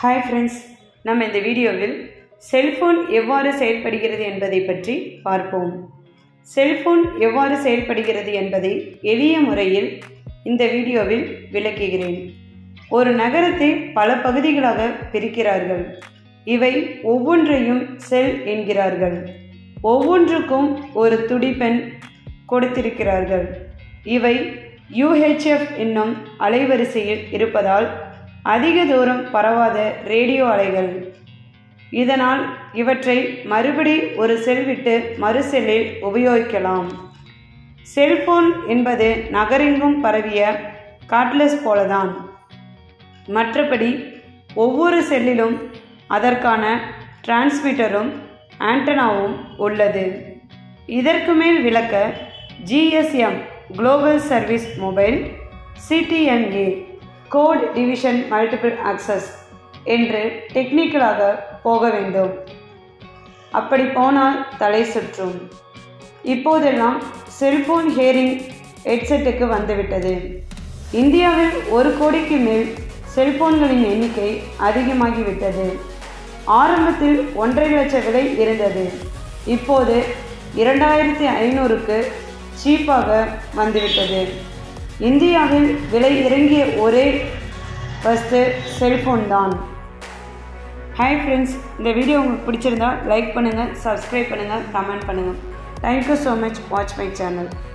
hi friends நம்ம இந்த வீடியோவில் செல்போன் எவ்வாறு செயல்படுகிறது என்பதை பற்றி பார்ப்போம் செல்போன் எவ்வாறு செயல்படுகிறது என்பதை எளிய முறையில் இந்த வீடியோவில் விளக்குகிறேன் ஒரு நகரத்தை பல பகுதிகளாக பிரிக்கிறார்கள் இவை ஒவ்வொன்றையும் செல் என்கிறார்கள் ஒவ்வொன்றுக்கும் ஒரு துடிப்பெண் கொடுத்திருக்கிறார்கள் இவை யூஹெச்எஃப் என்னும் அலைவரிசையில் இருப்பதால் அதிக தூரம் பரவாத ரேடியோ அலைகள் இதனால் இவற்றை மறுபடி ஒரு செல் விட்டு மறு செல்லில் உபயோகிக்கலாம் செல்போன் என்பது நகரெங்கும் பரவிய காட்லெஸ் போலதான் மற்றபடி ஒவ்வொரு செல்லிலும் அதற்கான டிரான்ஸ்மிட்டரும் ஆண்டனாவும் உள்ளது இதற்கு மேல் விளக்க GSM global service mobile CDMA code division multiple access என்று டெக்னிக்கலாக போக வேண்டும் அப்படி போனால் தலை சுற்றும் இப்போதெல்லாம் செல்போன் ஹேரிங் ஹெட்செட்டுக்கு வந்துவிட்டது இந்தியாவில் ஒரு கோடிக்கு மேல் செல்போன்களின் எண்ணிக்கை அதிகமாகிவிட்டது ஆரம்பத்தில் ஒன்றரை லட்சம் விலை இருந்தது இப்போது இரண்டாயிரத்தி ஐநூறுக்கு சீப்பாக வந்துவிட்டது இந்தியாவில் விலை இறங்கிய ஒரே ஃபஸ்ட்டு செல்ஃபோன் தான் ஹாய் ஃப்ரெண்ட்ஸ் இந்த வீடியோ உங்களுக்கு பிடிச்சிருந்தா லைக் பண்ணுங்கள் சப்ஸ்கிரைப் பண்ணுங்கள் கமெண்ட் பண்ணுங்கள் thank you so much watch my channel